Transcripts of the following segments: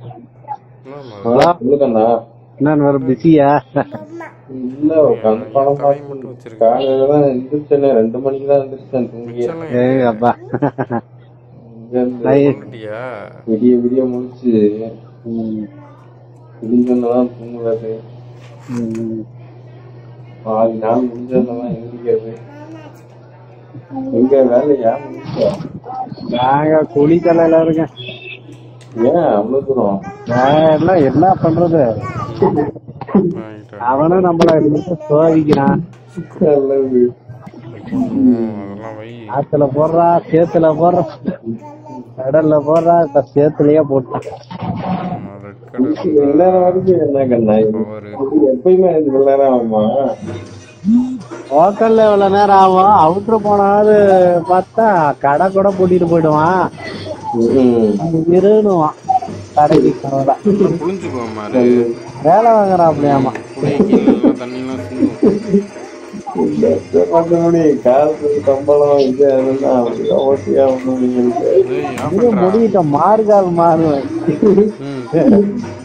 ஆ, சொல்லுங்கண்ணா என்ன வேற பிஸியா இல்ல உட்காந்து படம் தலையை மட்டும் வச்சிருக்க காலையில தான் எந்திரிச்சேனே ரெண்டு மணிக்கு தான் எந்திரிச்சேன் தூங்கி ஏய் அப்பா இங்க இருந்து நை- பண்ணிட்டியா விடிய விடிய முடிச்சு ம், விடிஞ்சதான் தூங்குறது ம். பாதி நாள் முடிஞ்சதான் எந்திரிக்கிறது எங்க வேலையா முடிச்சா நாங்க குழி தலையில இருக்கேன் ஏன் அவ்வளவு தூரம் நான் எல்லாம் என்ன பண்றது வாங்கிட்டா. அவனும் நம்மள இருந்து சோதிக்கிறான் நல்லது ம், அதெல்லாம் வை ஆத்துல போடுறா சேத்துல போடுறா கடல்ல போடுறா இப்ப சேத்துலயே போட்டான் ரெட் கலர் இவ்வளவு நேரம் வரைக்கும் என்ன கண்ணா இது? பவர் எப்பயுமே இது இவ்வளவு நேரம் ஆகுமா லோக்கல்ல இவ்வளவு நேரம் ஆகும் அவுட்ரு போனாவது பார்த்தா கடை கூட பூட்டிட்டு போயிடுவான் ம். இருன்னுவான் கடைக்கு போனா. புளிஞ்சுக்குவோம் மாறு வேலை வாங்குறான் அப்படியாமா புளிய கீழே தண்ணிலாம் சிந்தும் மற்றபடி காசு சம்பளம் இது அதெல்லாம் அப்படியே ஓட்டி ஆகணும் நீங்களுக்கு ஏய், ஏன் இது பண்றா? முடியிட்ட மாறுகால் மாறுவேன் ம்.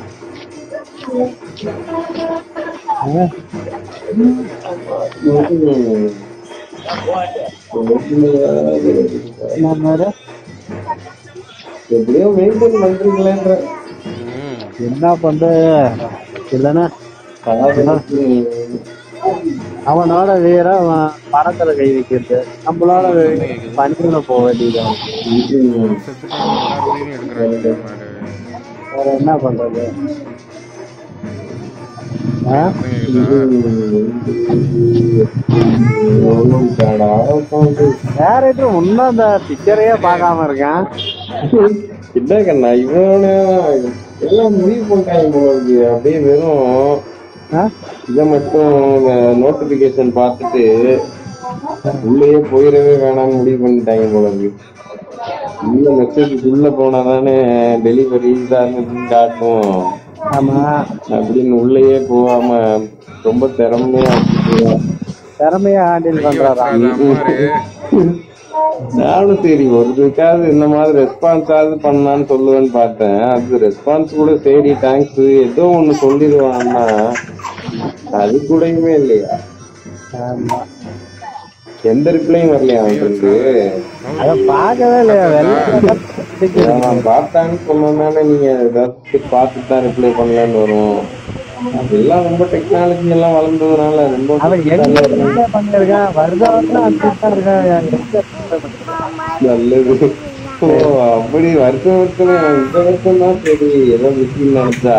ம். என்ன மாதிரி? எப்படியோ மெயின்டைன் பண்றீங்களேன்ற ம். என்ன பண்ற இல்லன்னா காதலுக்கு அவனோட வீர அவன் பணத்துல கை வைக்கிறது நம்மளோட பணியில போக வேண்டியது ம். செத்துட்டாங்க, எல்லார் உயிரையும் எடுக்கறாங்க மாறு. வேற என்ன பண்றது ஆ? ஒண்ணும் பேடா உட்காந்து டேரக்டர் இன்னும் அந்த பிக்சரையே பார்க்காம இருக்கான் என்ன கண்ணா இவனு எல்லாம் முடிவு பண்ணிட்டாங்க போல இருக்கு அப்படியே வெறும் ஆ? இதை மட்டும் நோட்டிபிகேஷன் பார்த்துட்டு உள்ளேயே போயிடவே வேணாம்னு முடிவு பண்ணிட்டாங்க போல இருக்கு உள்ள மெசேஜ் உள்ள போனாதானே டெலிவரி இதான்னு காட்டும் ஆமா அப்படின்னு உள்ளேயே போகாம ரொம்ப திறமையா வச்சிருக்காங்க. திறமையா ஹேண்டில் பண்றாரா அது அம்மாரு. நானும் சரி ஒரு இதுக்காவது இந்த மாதிரி ரெஸ்பான்ஸ் ஆகுது பண்ணலான்னு சொல்லுவேன்னு பார்த்தேன் அது ரெஸ்பான்ஸ் கூட சரி தேங்க்ஸ் ஏதோ ஒண்ணு சொல்லிடுவான்னா அது கூடயுமே இல்லையா ஆமா எந்த ரிப்ளையும் வரலையா அவனுக்கு அத பார்க்கவே இல்லையா வெள்ளை நான் பார்த்தான்னு சொன்னோம்னால நீங்க ஏதாவது பார்த்துட்டு தான் ரிப்ளை பண்ணலான்னு வரும் அதெல்லாம் ரொம்ப டெக்னாலஜி எல்லாம் வளர்ந்ததுனால ரொம்ப அவன் எங்க இருந்து பண்ணிருக்கான் வருதா வருதா அனுப்பிட்டு இருக்கான் எங்க நல்லது ஓ அப்படி வருஷம் வருஷம் இந்த வருஷம் தான் சரி ஏதோ பிஸி நினைச்சா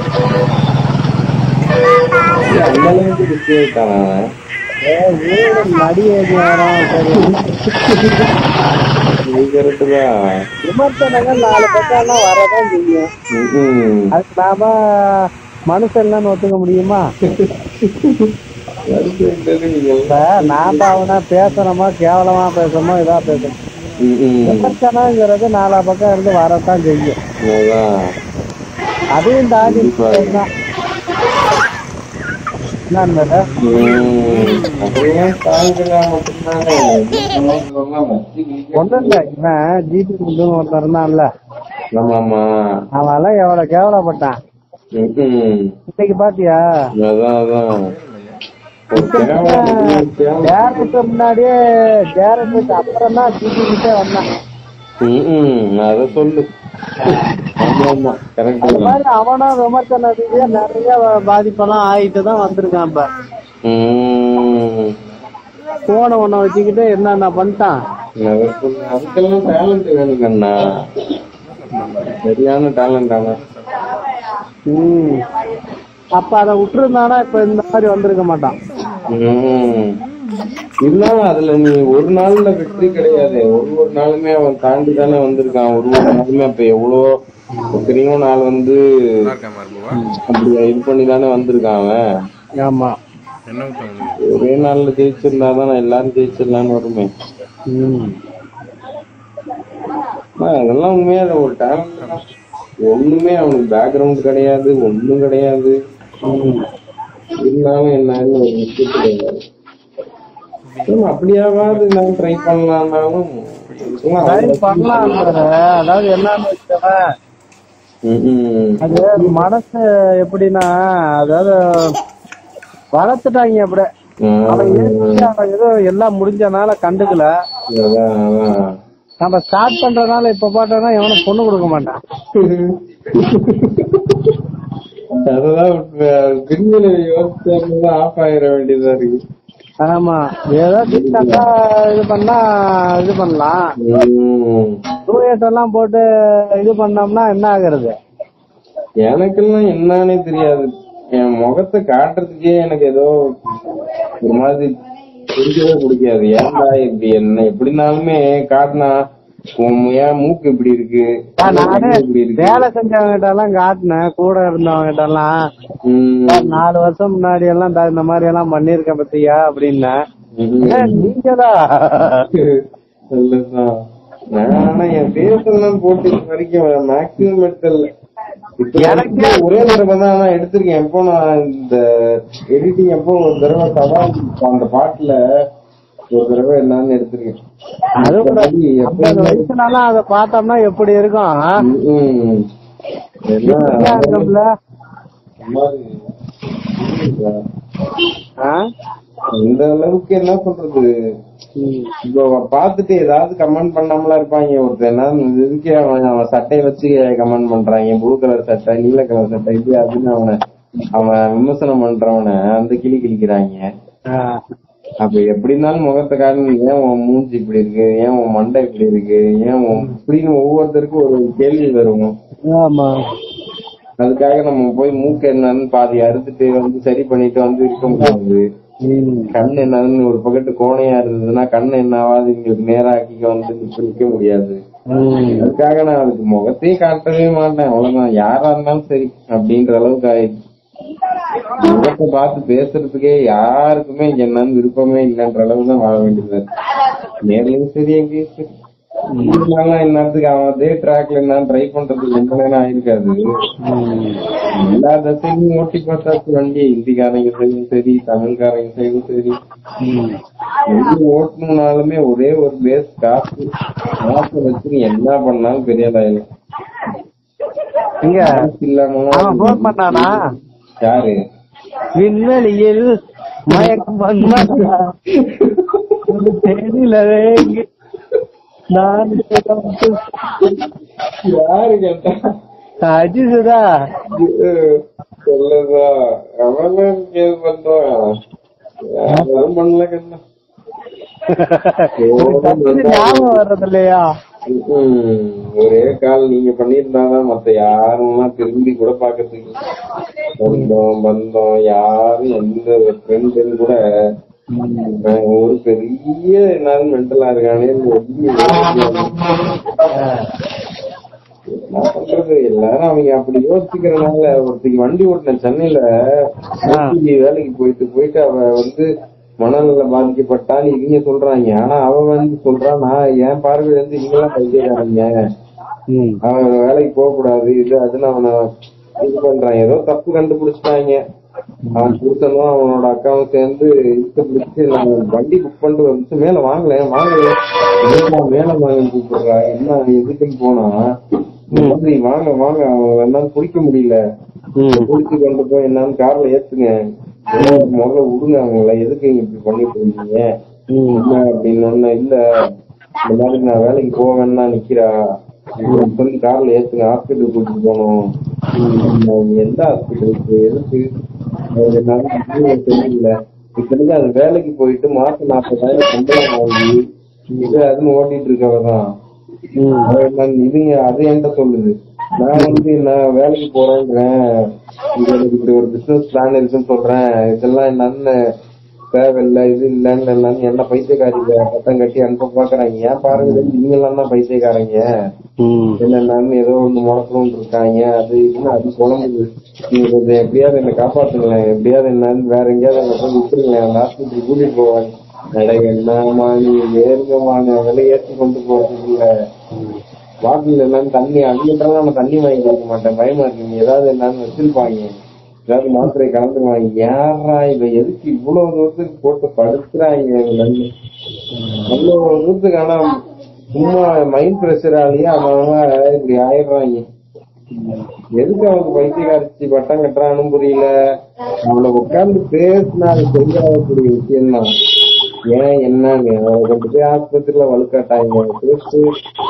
ஏய், அந்த அளவுக்கு பிஸி ஆயிட்டான் அவன் ஏய், வீடு மடி ஏறி வரோம் சரி நீ கரெக்டு தான் விமர்சனங்கள் நாலு பக்கம் வரதான் செய்யும் ம்ம். அதுக்கு நாம மனுஷன்லாம் ஒத்துக்க முடியுமா வருஷம் நீங்க இப்ப நாம அவனை பேசணுமா கேவலமா பேசணுமோ இதா பேசணும் ம்ம். விமர்சனங்கிறது நாலா பக்கம் இருந்து வரத்தான் செய்யும் அதான் அதையும் தாண்டி தான் என்ன ம். அப்படியே தாங்கலாம் மட்டும்தானே இதெல்லாம் வச்சு நீங்க- ஒண்ணும் இல்ல இவன் ஜிபி குண்டுன்னு ஒருத்தன் இருந்தான்ல ஆமாமா அவன் எவ்வளவு கேவலப்பட்டான் ம்ம். இன்னைக்கு பாத்தியா அதான் அதான் ஒரு கேவலம் ஒரு கேவலம். டேரக்டர் முன்னாடியே டேரக்டருக்கு அப்புறம் தான் ஜிபி கிட்டே வந்தான் ம்ம். அத சொல்லு ஆமா ஆமா கரெக்ட் அது தான் மாதிரி அவனும் விமர்சன ரீதியா நிறைய பாதிப்பெல்லாம் ஆயிட்டு தான் வந்திருக்கான் இப்ப ம். போனை ஒண்ண வச்சுக்கிட்டு என்னென்ன பண்ணிட்டான் அத சொல்லு. அதுக்கெல்லாம் டேலண்ட் வேணும் கண்ணா சரியான டேலண்ட் ஆனா ம். அப்ப அதை விட்டுருந்தானா இப்ப இந்த மாதிரி வந்திருக்க மாட்டான் ம். இருந்தாலும் அதுல நீ ஒரு நாள்ல வெற்றி கிடையாது ஒரு ஒரு நாளுமே அவன் தாண்டி தானே வந்திருக்கான் ஒரு ஒரு நாளுமே அப்ப எவ்வளோ எத்தனையோ நாள் வந்து நல்லா இருக்கா மார்புவா அப்படி இது பண்ணி தானே வந்திருக்கான் அவன் ஆமா என்ன ஊத்தாங்க ஒரே நாள்ல ஜெயிச்சிருந்தா தான் எல்லாரும் ஜெயிச்சிடலான்னு வருமே ம். ஆனா, அதெல்லாம் உண்மையா இல்ல, ஒரு டேலண்ட் ஒண்ணுமே அவனுக்கு பேக்ரவுண்ட் கிடையாது ஒண்ணும் கிடையாது ம். இருந்தாலும் என்னன்னு ஒரு விஷயத்து கிடையாது சரி, அப்படியாவது நான் ட்ரை பண்ணலாம்னாலும் இதெல்லாம் ட்ரை பண்ணலாம் பாரு. அதாவது என்னன்னு வச்சுக்கோங்க ம், ம். அது மனசு எப்படின்னா அதாவது வளர்த்துட்டாங்க அப்படியே அவன் ஏறிச்சு, அவன் ஏதோ எல்லாம் முடிஞ்சனால கண்டுக்கல அதான், அதான். நம்ம ஸ்டார்ட் பண்றதுனால இப்ப பாட்டோம்னா எவனும் பொண்ணு கொடுக்க மாட்டான் அதெல்லாம் விண்வெளி யோசிச்சா ஆஃப் ஆயிட வேண்டியதா இருக்கு ஆமா ஏதோ டிஸ்டன்ஸா இது பண்ணா இது பண்ணலாம் ம். டூயட் எல்லாம் போட்டு இது பண்ணோம்னா என்ன ஆகுறது எனக்கெல்லாம் என்னன்னே தெரியாது என் முகத்தை காட்டுறதுக்கே எனக்கு ஏதோ ஒரு மாதிரி பிடிக்கவே பிடிக்காது ஏன்டா இப்படி என்ன எப்படினாலுமே காட்டினா உன் ஏன் மூக்கு இப்படி இருக்கு ஆ, நானே இப்படி இருக்கு வேலை செஞ்சவங்க கிட்ட எல்லாம் காட்டினேன் கூட இருந்தவங்க கிட்ட எல்லாம் ம். சார், நாலு வருஷம் முன்னாடி எல்லாம் இந்த- இந்த மாதிரி எல்லாம் பண்ணிருக்கேன் பத்தியா அப்படின்னேன் ம். ஏன் நீங்களா நல்லதுதான். நான் ஆனா என் பேஸ் எல்லாம் போட்டு இது வரைக்கும் மேக்ஸிமம் எடுத்தல இப்ப எனக்கு- எனக்கு ஒரே தடவை தான் நான் எடுத்திருக்கேன் எப்போ நான் இந்த எடிட்டிங் எப்போ ஒரு தடவை சவால் அந்த பாட்டுல ஒரு தடவை என்னன்னு எடுத்திருக்கேன் அது கூட மத்தபடி ஐம்பது எப்பவுமே- வயசுலலாம் அதை பார்த்தோம்னா எப்படி இருக்கும் ம். இப்படியா எல்லாம் இருக்கும்ல? ஒரு மாதிரி ஆ? இந்த அளவுக்கு என்ன சொல்றது ம். இப்போ பாத்துட்டு ஏதாவது கமெண்ட் பண்ணாமலாம் இருப்பாங்க ஒருத்தர் என்ன இதுக்கே அவன் அவன் சட்டையை வச்சு கமெண்ட் பண்றாங்க ப்ளூ கலர் சட்டை நீல கலர் சட்டை இது அதுன்னு அவனை அவன் விமர்சனம் பண்றவன அந்த கிளி கிழிக்கிறாங்க ஆ. அப்ப எப்படி இருந்தாலும் முகத்தை காட்டணும் ஏன் உன் மூஞ்சி இப்படி இருக்கு ஏன் உன் மண்டை இப்படி இருக்கு ஏன் உன் இப்படின்னு ஒவ்வொருத்தருக்கும் ஒரு கேள்வி வரும் ஆமா அதுக்காக நம்ம போய் மூக்கு என்னன்னு பாதி அறுத்துட்டு வந்து சரி பண்ணிட்டு வந்து இருக்க முடியாது ம். கண் என்னன்னு ஒரு பக்கத்து கோணையா இருந்ததுன்னா கண் என்னாவது இங்களுக்கு நேராக்கி வந்து நிக்க நிக்க முடியாது ம். அதுக்காக நான் அதுக்கு முகத்தையே காட்டவே மாட்டேன் அவ்வளவுதான் யாரா இருந்தாலும் சரி அப்படின்ற அளவுக்கு ஆயிடுச்சு முகத்தை பார்த்து பேசுறதுக்கே யாருக்குமே இங்க என்னன்னு விருப்பமே இல்லைன்ற அளவு தான் வாழ வேண்டியது இருக்கு நேர்லயும் சரி எங்கேயும் சரி இருந்தாலும் என்னத்துக்கு அவன் அதே ட்ராக்ல என்ன ட்ரை பண்றதுக்கு எந்த நேரம் ஆயிருக்காது ம். எல்லா தசையும் ஓட்டி பார்த்தாச்சு வண்டி ஹிந்திக்காரங்க சைடும் சரி தமிழ்காரங்க சைடும் சரி ம். எங்க ஓட்டணும்னாலுமே ஒரே ஒரு பேஸ் காசு காசு வச்சு என்ன பண்ணாலும் பெரிய ஆயிடும் இங்க காசு இல்லாம அவன் போன் பண்ணானா யாரு விண்வெளியில் மயக்கம் வந்தா தெரியலவே நான் யாரு கேட்டா அஜிசுதா சொல்லதா அவன் கேது பண்றான் யாரும் பண்ணல கண்ணா ஞாபகம் வர்றது இல்லையா ம்ம். ஒரே கால் நீங்க பண்ணிருந்தாதான் மத்த யாரும் திரும்பி கூட பாக்கிறதுக்கு சொந்தம் பந்தம் யாரும் எந்த ஃப்ரெண்டுன்னு கூட நான் ஒரு பெரிய என்னால மென்டலா இருக்கானே என்ன பண்றது எல்லாரும் அவங்க அப்படி யோசிக்கிறனால ஒருத்திக்கு வண்டி ஓட்டின சென்னையில OTG வேலைக்கு போயிட்டு போயிட்டு அவ வந்து மனநல பாதிக்கப்பட்டான்னு இவங்க சொல்றாங்க ஆனா அவ வந்து சொல்றா நான் என் பார்வையில இருந்து இவங்க எல்லாம் பைத்தியக்காரங்க ம். அவன் வேலைக்கு போக கூடாது இது அதுன்னு அவனை இது பண்றான் ஏதோ தப்பு கண்டுபிடிச்சிட்டாங்க அவன் புருஷனும் அவனோட அக்காவும் சேர்ந்து இழுத்து பிடிச்சு நான் வண்டி புக் பண்ணிட்டு வந்து மேல வாங்கல வாங்கல என்னடா மேல வாங்க கூப்பிடுறா என்ன எதுக்குன்னு போனா இந்த மாதிரி வாங்க வாங்க அவன் என்னால பிடிக்க முடியல ம். பிடிச்சு கொண்டு போய் என்னன்னு கார்ல ஏத்துங்க முதல்ல விடுங்க அவங்கள எதுக்கு நீங்க இப்படி பண்ணிட்டு இருக்கீங்க ம். என்ன அப்படின்னு ஒண்ணு இல்ல இந்த மாதிரி நான் வேலைக்கு போவேன்னா நிக்கிறா இவன் சொல்லி கார்ல ஏத்துங்க ஹாஸ்பிட்டல் கூட்டிட்டு போகணும் உம், எந்த ஹாஸ்பிட்டலுக்கு எதுக்கு அது என்னால முடியல, தெரியல இத்தனைக்கு அது வேலைக்கு போயிட்டு மாசம் நாற்பதாயிரம் சம்பளம் வாங்கி இது அதுன்னு ஓட்டிட்டு இருக்கவதான் ம். அவ என்ன இதுங்க அது என்கிட்ட சொல்லுது நான் வந்து நான் வேலைக்கு போறேன்றேன் இது எனக்கு இப்படி ஒரு பிசினஸ் பிளான் இருக்குன்னு சொல்றேன் இதெல்லாம் என்னன்னு தேவையில்ல இது இல்லன்னு எல்லாம் என்ன பைத்தியக்காரி பட்டம் கட்டி அனுப்ப பாக்குறாங்க ஏன் பாருங்க இவங்க எல்லாம் தான் பைத்தியக்காரங்க ம். என்னன்னு ஏதோ ஒண்ணு முடக்கணும்னு இருக்காங்க அது இதுன்னு அது குழம்புது நீங்க கொஞ்சம் எப்படியாவது என்ன காப்பாத்துங்களேன் எப்படியாவது என்னன்னு வேற எங்கேயாவது என்ன போய் விட்டுருங்களேன் அந்த ஹாஸ்பிட்டல் கூட்டிட்டு போவாங்க அட என்னம்மா நீ ஏறுங்கம்மா நான் விலை ஏற்றி கொண்டு போறதுக்கு இல்ல பாட்டில் என்னன்னு தண்ணி அங்கிட்டாலும் நம்ம தண்ணி வாங்கி கொடுக்க மாட்டேன் பயமா இருக்கு நீ ஏதாவது என்னன்னு வச்சிருப்பாங்க ஏதாவது மாத்திரை கலந்துருவாங்க யாரா இவ எதுக்கு இவ்வளவு தூரத்துக்கு போட்டு படுத்துறாங்க இவங்க அவ்வளவு தூரத்துக்கு ஆனா சும்மா மைண்ட் பிரஷராலேயே அவன் அவன் இப்படி ஆயிடுறாங்க எதுக்கு அவனுக்கு பைத்தியக்காரச்சி பட்டம் கட்டுறான்னு புரியல அவனை உட்கார்ந்து பேசினா அது தெரியாதக்கூடிய விஷயம் தான் ஏன் என்னன்னு அவனை கொண்டு போய் ஆஸ்பத்திரியில வலுக்காட்டாங்க பேசு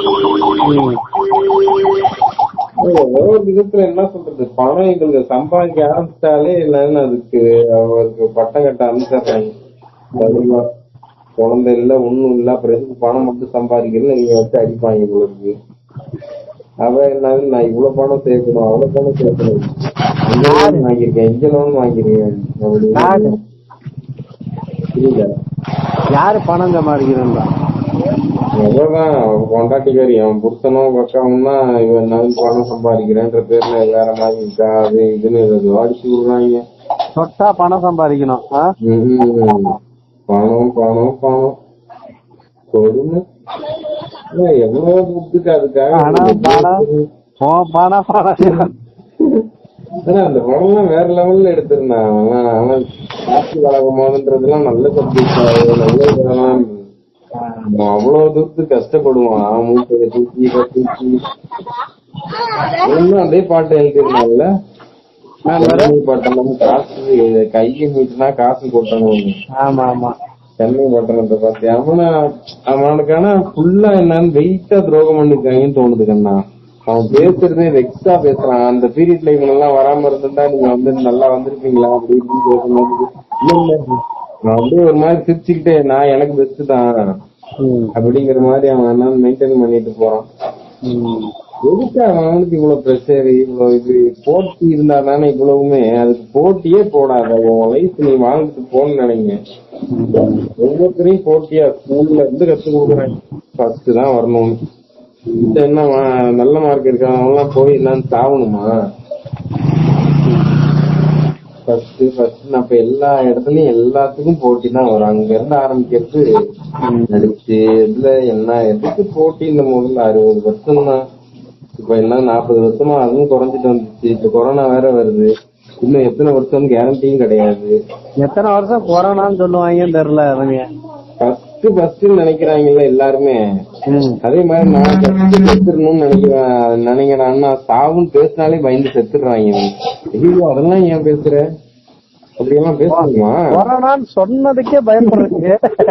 ஏதோ ஒரு விதத்துல என்ன சொல்றது பணம் எங்களுக்கு சம்பாதிக்க ஆரம்பிச்சாலே என்னன்னு அதுக்கு அவருக்கு பட்டம் கட்ட அனுப்பிச்சிடுறாங்க அதுவா குழந்தை இல்ல ஒண்ணும் இல்ல அப்புறம் எதுக்கு பணம் மட்டும் சம்பாதிக்கிறேன்னு நீங்க வச்சு அடிப்பாங்க உங்களுக்கு அவ என்ன நான் இவ்வளவு பணம் சேர்க்கணும் அவ்வளவு பணம் சேர்க்கணும் இங்க loan வாங்கியிருக்கேன் இங்க லோன் வாங்கிருக்கேன் யாரு? அப்படின்னு புரியல யாரு பணம் சம்பாதிக்கிறா எவ்வளவுதான் அவன் கொண்டாட்டிக்காரி அவன் புருஷனும் அவங்க அக்காவும் தான் இவன் நான் பணம் சம்பாதிக்கிறேன்ற பேர்ல வேற மாதிரி இருக்கா அது இதுன்னு ஏதோ அடிச்சு விடுறாங்க தொட்டா பணம் சம்பாதிக்கணும் ஆ? ம்ஹும். பணம் பணம் பணம் கொடுமை ஏன் எவ்வளவு புத்துக்கு அதுக்காக பணம் பணம் ஓ பணம் பணம் ஆனா அந்த படம்லாம் வேற லெவல்ல எடுத்திருந்தான் அவன் அவன் காசு வழங்கும் போதுன்றதுலாம் நல்ல சப்ஜெக்ட் நல்ல இதெல்லாம் அவன் அவ்வளவு தூரத்துக்கு கஷ்டப்படுவான் மூட்டையை தூக்கி இதை தூக்கி இன்னும் அதே பாட்டு எழுதிருந்தாங்கல்ல சென்னை பட்டணம் காசு கையை மீட்டுனா காசு கொட்டணும் ஆமா ஆமா சென்னை பட்டணத்தை பார்த்து அவன அவனுக்கான ஃபுல்லா என்னன்னு வெயிட்டா துரோகம் பண்ணிருக்காங்கன்னு தோணுது கண்ணா அவன் பேசுறதே வெக்ஸா பேசுறான் அந்த பீரியட்ல இவங்க எல்லாம் வராம இருந்திருந்தா நீங்க வந்து நல்லா வந்திருப்பீங்களா அப்படி இப்படின்னு பேசும்போது இல்ல இல்ல நான் அப்படியே ஒரு மாதிரி சிரிச்சுக்கிட்டே நான் எனக்கு பெஸ்ட் தான் ம், அப்படிங்கிற மாதிரி அவன் என்னன்னு மெயின்டைன் பண்ணிட்டு போறான் ம். எதுக்கு அவனுக்கு இவ்வளவு ப்ரெஷர் இவ்வளவு இது போட்டி இருந்தா தானே இவ்வளவுமே அதுக்கு போட்டியே போடாத உன் லைஃப் நீ வாழ்ந்துட்டு போன்னு நினைங்க ஒவ்வொருத்தரையும் போட்டியா ஸ்கூல்ல இருந்து கத்து கொடுக்குறாங்க ஃபர்ஸ்ட் தான் வரணும் இந்த என்ன மா- நல்ல மார்க் இருக்காங்க எல்லாம் போய் எல்லாம் சாவணுமா ஃபர்ஸ்ட் ஃபர்ஸ்ட் அப்ப எல்லா இடத்துலயும் எல்லாத்துக்கும் போட்டி தான் வரும் அங்க இருந்து ஆரம்பிக்கிறது நடிச்சு இதுல என்ன எதுக்கு போட்டி இந்த முதல்ல அறுபது வருஷம் தான் இப்ப என்ன நாற்பது வருஷமா அதுவும் குறைஞ்சிட்டு வந்துச்சு இப்ப கொரோனா வேற வருது இன்னும் எத்தனை வருஷம் கேரண்டியும் கிடையாது எத்தனை வருஷம் கொரோனான்னு சொல்லுவாங்கன்னு தெரியல அவங்க ஃபர்ஸ்ட் ஃபர்ஸ்ட் நினைக்கிறாங்கல்ல எல்லாருமே ம். அதே மாதிரி நான் ஃபர்ஸ்ட் செத்துடணும்னு நினைக்கிறேன் நினைக்கிறான்னா சாவுன்னு பேசினாலே பயந்து செத்துடுறாங்க ஐயோ அதெல்லாம் ஏன் பேசுற அப்படியெல்லாம் பேசணுமா கொரோனான்னு சொன்னதுக்கே பயப்படுறீங்க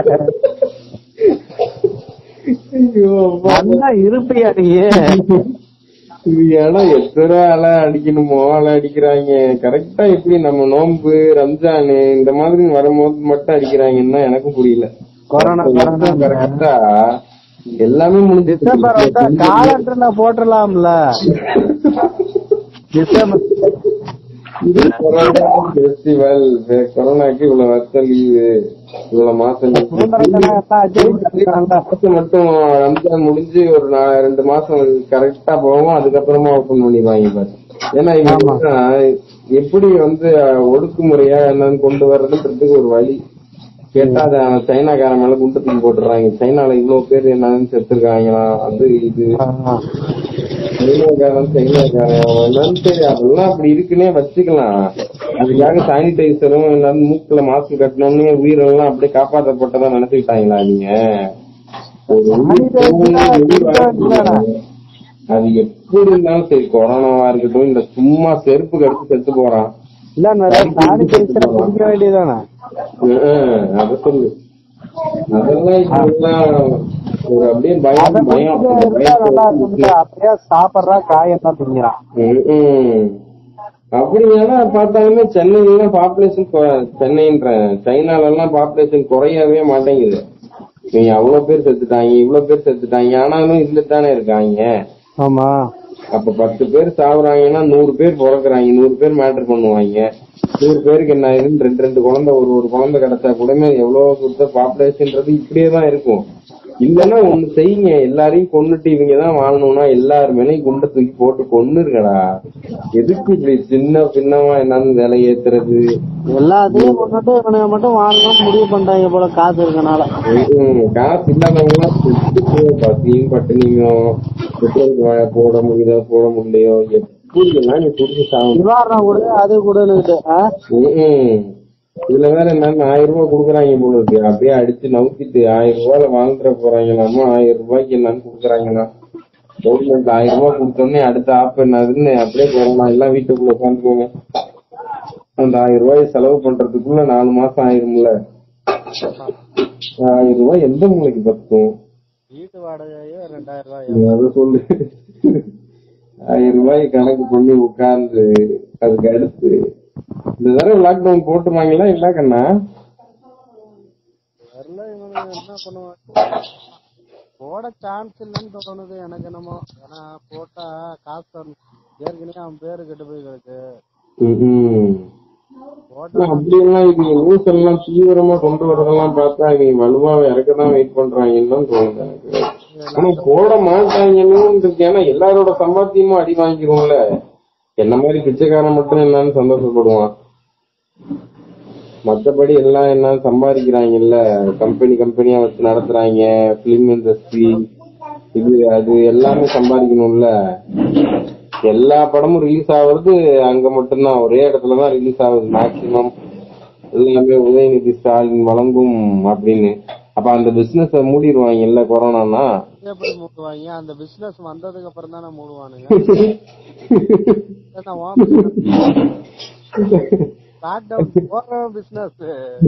ஐயோ அப்பா. நல்லா இருப்பியா நீ இது ஏன்னா எத்தனை அலை அடிக்கணுமோ அலை அடிக்கிறாங்க கரெக்டா எப்படி நம்ம நோன்பு ரம்ஜானு இந்த மாதிரி வரும்போது மட்டும் அடிக்கிறாங்கன்னா எனக்கும் புரியல கொரோனா கொரோனா கரெக்டா எல்லாமே முடிஞ்சிச்சு டிசம்பர் வந்தா காலண்டர்ல போட்டுடலாம்ல டிசம்பர் இது கொரோனா ஃபெஸ்டிவல் கொரோனாக்கு இவ்வளவு வருஷம் லீவு இவ்வளவு மாசம் leave. சுதந்திரத்தினா எல்லாம் ஜெயிச்சிருக்காங்க. மாசம் மட்டும் ரம்ஜான் முடிஞ்சு ஒரு நா- ரெண்டு மாசம் கரெக்டா போவோம் அதுக்கப்புறமா ஓபன் பண்ணிடுவாங்க பாரு ஏன்னா இவங்க எல்லாம் எப்படி வந்து ஒடுக்குமுறையா என்னன்னு கொண்டு வர்றதுன்றதுக்கு ஒரு வழி கேட்டா அது அவன் சைனாக்காரன் மேல குண்டு தூக்கி போட்டுறாங்க சைனால இவ்வளவு பேர் என்னன்னு செத்துருக்காங்களா அது இது சைனாக்காரன் சைனாக்காரன் அவன் என்னன்னு தெரியும் அதெல்லாம் அப்படி இருக்குன்னே வச்சுக்கலாம் அதுக்காக சானிடைசரும் என்னன்னு மூக்குல மாஸ்க் கட்டணும்னு உயிரெல்லாம் அப்படியே காப்பாற்றப்பட்டதா நினைச்சுக்கிட்டாங்களா நீங்க ஒரு உயிர் போகணும்னு உயிர் வாழ்க்கை அது எப்படி இருந்தாலும் சரி கொரோனாவா இருக்கட்டும் இந்த சும்மா செருப்பு கடிச்சு செத்து போறான் இல்ல நிறைய சானிடைசர் குடிக்க வேண்டியதானே ஹம், அத சொல்லு அதெல்லாம் இப்ப எல்லாம் ஒரு அப்படியே பயம் பயம் அந்த நல்லா பயத்தை இருக்கும்ல, அப்படியே சாப்பிடுறா காயம் தான் திங்கிறான் ம்ம். அப்படி ஏன்னா பார்த்தாலுமே சென்னையில பாப்புலேஷன் சென்னைன்ற சைனால எல்லாம் பாப்புலேஷன் குறையவே மாட்டேங்குது நீங்க அவ்வளவு பேர் செத்துட்டாங்க இவ்வளவு பேர் செத்துட்டாங்க ஆனாலும் இருந்துட்டு தானே இருக்காங்க ஆமா அப்ப பத்து பேர் சாவுறாங்கன்னா நூறு பேர் பிறக்குறாங்க நூறு பேர் மேட்டர் பண்ணுவாங்க நூறு பேருக்கு என்ன ஆகுதுன்னு ரெண்டு ரெண்டு குழந்தை ஒரு ஒரு குழந்தை கிடைச்சா கூட எவ்வளவு கொடுத்த பாப்புலேஷன்ன்றது இப்படியே தான் இருக்கும் இல்லன்னா ஒண்ணு செய்யுங்க எல்லாரையும் கொன்னுட்டு இவங்க தான் வாழணும்னா எல்லாருமே குண்டை தூக்கி போட்டு கொன்னுருங்கடா எதுக்கு இப்படி சின்ன பின்னமா என்னன்னு விலை ஏத்துறது எல்லாத்தையும் கொண்டுட்டு இவனுங்க மட்டும் வாங்கணும்னு முடிவு பண்ணிட்டாங்க போல காசு இருக்கனால ஹம், காசு இல்லாதவங்க எல்லாம் செத்துட்டு பசியும் பட்டினியும் பெட்ரோல் வ- போட முடியுதோ போட முடியலையோ எப்படி எல்லாம் நீ புரிஞ்சு சாகணும் நிவாரணம் கொடு அது கொடுன்னுட்டு ஆ? ம்ம். இதுல வேற என்னன்னு ஆயிரம் ரூபாய் குடுக்குறாங்க போல இருக்கு அப்படியே அடிச்சு நவுத்திட்டு ஆயிரம் ரூபாயில வாங்கிட்டு போறாங்களாமா ஆயிரம் ரூபாய்க்கு என்னன்னு குடுக்குறாங்களா கவர்மெண்ட் ஆயிரம் ரூபாய் கொடுத்தோடனே அடுத்த ஆப் என்னதுன்னு அப்படியே கொரோனா எல்லாம் வீட்டுக்குள்ள உட்காந்துக்கோங்க அந்த ஆயிரம் ரூபாய் செலவு பண்றதுக்குள்ள நாலு மாசம் ஆயிரும்ல ஆயிரம் ரூபாய் எந்த மூளைக்கு பத்தும் வீட்டு வாடகையே ரெண்டாயிரம் ரூபாய் நீ அதை சொல்லு ஆயிரம் ரூபாய் கணக்கு பண்ணி உட்கார்ந்து அதுக்கு அடுத்து இந்த தடவை லாக்டவுன் போட்டுமாங்களா இல்ல கண்ணா வரல இவனுங்க என்ன பண்ணுவாங்க போட சான்ஸ் இல்லைன்னு தோணுது எனக்கு என்னமோ ஏன்னா போட்டா காசு வந்து- ஏற்கனவே அவன் பேரு கெட்டு போய் கிடக்கு ம்ஹும். போட்டா ஆனா அப்படியெல்லாம் இவங்க நியூஸ் எல்லாம் தீவிரமா கொண்டு வரதெல்லாம் பார்த்தா இவங்க வலுவா இறக்கதான் வெயிட் பண்றாங்கன்னு தான் தோணுது எனக்கு ஆனா போட மாட்டாங்கன்னு இருக்கு ஏன்னா எல்லாரோட சம்பாத்தியமும் அடி வாங்கிரும்ல என்ன மாதிரி பிச்சைக்காரன் மட்டும் என்னன்னு சந்தோஷப்படுவான் மத்தபடி எல்லாம் என்ன சம்பாதிக்கிறாங்கல்ல கம்பெனி கம்பெனியா வச்சு நடத்துறாங்க பிலிம் இண்டஸ்ட்ரி இது அது எல்லாமே சம்பாதிக்கணும்ல எல்லா படமும் ரிலீஸ் ஆகுறது அங்க மட்டும்தான் ஒரே இடத்துல தான் ரிலீஸ் ஆகுது மேக்சிமம் எல்லாமே உதயநிதி ஸ்டாலின் வழங்கும் அப்படின்னு அப்ப அந்த பிசினஸ் மூடிடுவாங்கல்ல கொரோனானா எப்படி மூடுவாங்க அந்த பிசினஸ் வந்ததுக்கு அப்புறம் தானே மூடுவானுங்க லாக்டவுன் போற பிசினஸ்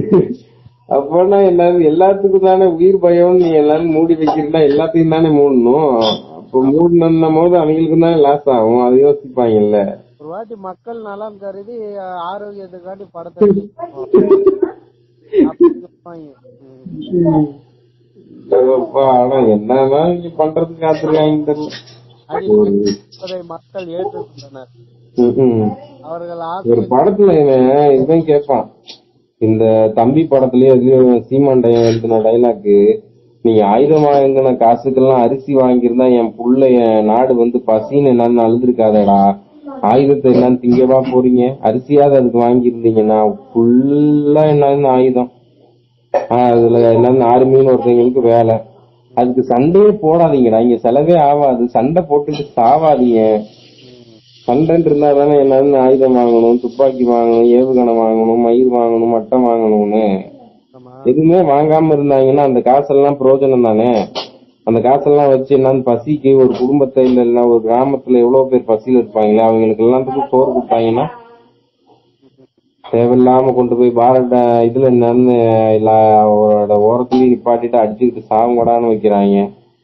அப்பனா என்னது எல்லாத்துக்கும் தானே உயிர் பயம் நீ எல்லாரும் மூடி வைக்கிறீங்கன்னா எல்லாத்தையும் தானே மூடணும் அப்ப மூடணும் போது அவங்களுக்கு தானே லாஸ் ஆகும் அதை யோசிப்பாங்கல்ல ஒரு வாட்டி மக்கள் நலம் கருதி அஹ், ஆரோக்கியத்துக்காண்டி படத்தை release பண்ணுவாங்க. அப்படி இருப்பாங்க. ம். அப்பா, ஆனா என்னதான் இங்க பண்றதுக்கு காத்திருக்காங்க தெரியல அடிப்படை மக்கள் ஏற்றுக்கொண்டனர் ம்ஹும். அவர்கள் ஒரு ஆசை படத்துல இவன் இவன் கேட்பான் இந்த தம்பி படத்துலயே அதுலயும் சீமாண்டைய எழுதின டைலாக்கு நீங்க ஆயுதம் வாங்கின காசுக்கெல்லாம் அரிசி வாங்கியிருந்தா என் புள்ள என் நாடு வந்து பசின்னு என்னன்னு அழுதுருக்காதடா ஆயுதத்தை என்னன்னு திங்கவா போறீங்க அரிசியாவது அதுக்கு வாங்கியிருந்தீங்கன்னா ஃபுல்லா என்னன்னு ஆயுதம் ஆஹ் அதுல என்னன்னு ஆர்மின்னு ஒருத்தவங்களுக்கு வேலை அதுக்கு சண்டையே போடாதீங்கடா இங்க செலவே ஆகாது சண்டை போட்டுட்டு சாவாதீங்க சண்டைன்னு இருந்தா தானே என்னன்னு ஆயுதம் வாங்கணும் துப்பாக்கி வாங்கணும் ஏவுகணை வாங்கணும் மயில் வாங்கணும் மட்டம் வாங்கணும்னு நம்ம எதுவுமே வாங்காம இருந்தாங்கன்னா அந்த காசெல்லாம் பிரயோஜனம் தானே அந்த காசெல்லாம் வச்சு என்னன்னு பசிக்கு ஒரு குடும்பத்தை இல்ல இல்ல ஒரு கிராமத்துல எவ்வளவு பேர் பசியில இருப்பாங்களே அவங்களுக்கு எல்லாத்துக்கும் சோறு கொடுத்தாங்கன்னா தேவையில்லாம கொண்டு போய் பாரட இதுல என்னன்னு இல்ல அவரோட ஓரத்துலயும் நிப்பாட்டிட்டு அடிச்சுக்கிட்டு சாவங்கடான்னு வைக்கிறாங்க